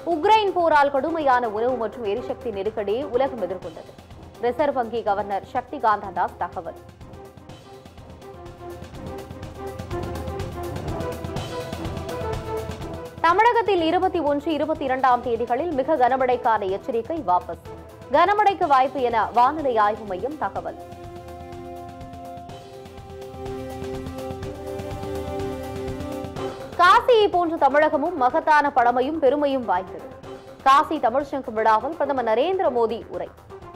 Ukraine போரால் கடுமையான உணவு மற்றும் எரிசக்தி நெருக்கடியை உலகம் எதிர்கொண்டது ரிசர்வ் வங்கி கவர்னர் சக்தி காந்த தாஸ் தகவல் தமிழகத்தில் இருபத்தி ஒன்று இருபத்தி இரண்டாம் தேதிகளில் மிக கனமழைக்கான எச்சரிக்கை வாபஸ் கனமழைக்கு வாய்ப்பு என வானிலை ஆய்வு மையம் தகவல் காசியை போன்ற தமிழகமும் மகத்தான பழமையும் பெருமையும் வாய்ந்தது காசி தமிழ்ச்சங்கம் விழாவில் பிரதமர் நரேந்திர மோடி உரை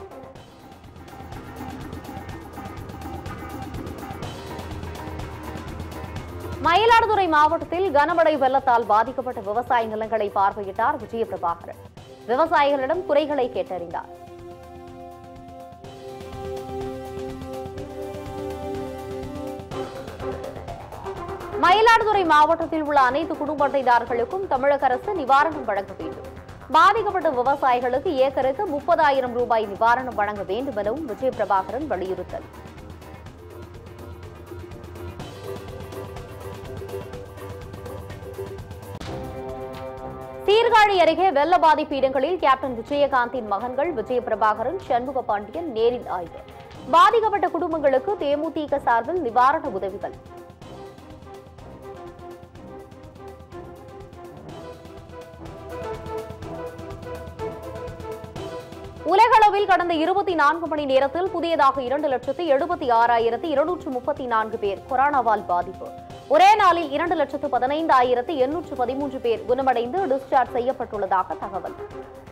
மயிலாடுதுறை மாவட்டத்தில் கனமழை வெள்ளத்தால் பாதிக்கப்பட்ட விவசாய நிலங்களை பார்வையிட்டார் விஜயபிரபாகரன் விவசாயிகளிடம் குறைகளை கேட்டறிந்தார் மயிலாடுதுறை மாவட்டத்தில் உள்ள அனைத்து குடும்ப அட்டைதாரர்களுக்கும் தமிழக அரசு நிவாரணம் வழங்க வேண்டும் பாதிக்கப்பட்ட விவசாயிகளுக்கு ஏக்கருக்கு முப்பதாயிரம் ரூபாய் நிவாரணம் வழங்க வேண்டும் எனவும் விஜயபிரபாகரன் வலியுறுத்தல் சீர்காழி அருகே வெள்ள பாதிப்பு இடங்களில் கேப்டன் விஜயகாந்தின் மகன்கள் விஜயபிரபாகரன் சண்முக பாண்டியன் நேரில் ஆய்வு பாதிக்கப்பட்ட குடும்பங்களுக்கு தேமுதிக சார்பில் நிவாரண உதவிகள் உலகளவில் கடந்த இருபத்தி நான்கு மணி நேரத்தில் புதியதாக இரண்டு லட்சத்து எழுபத்தி ஆறாயிரத்து இருநூற்று முப்பத்தி நான்கு பேர் கொரோனாவால் பாதிப்பு ஒரே நாளில் இரண்டு லட்சத்து பதினைந்தாயிரத்து எண்ணூற்று பதிமூன்று பேர் குணமடைந்து டிஸ்சார்ஜ் செய்யப்பட்டுள்ளதாக தகவல்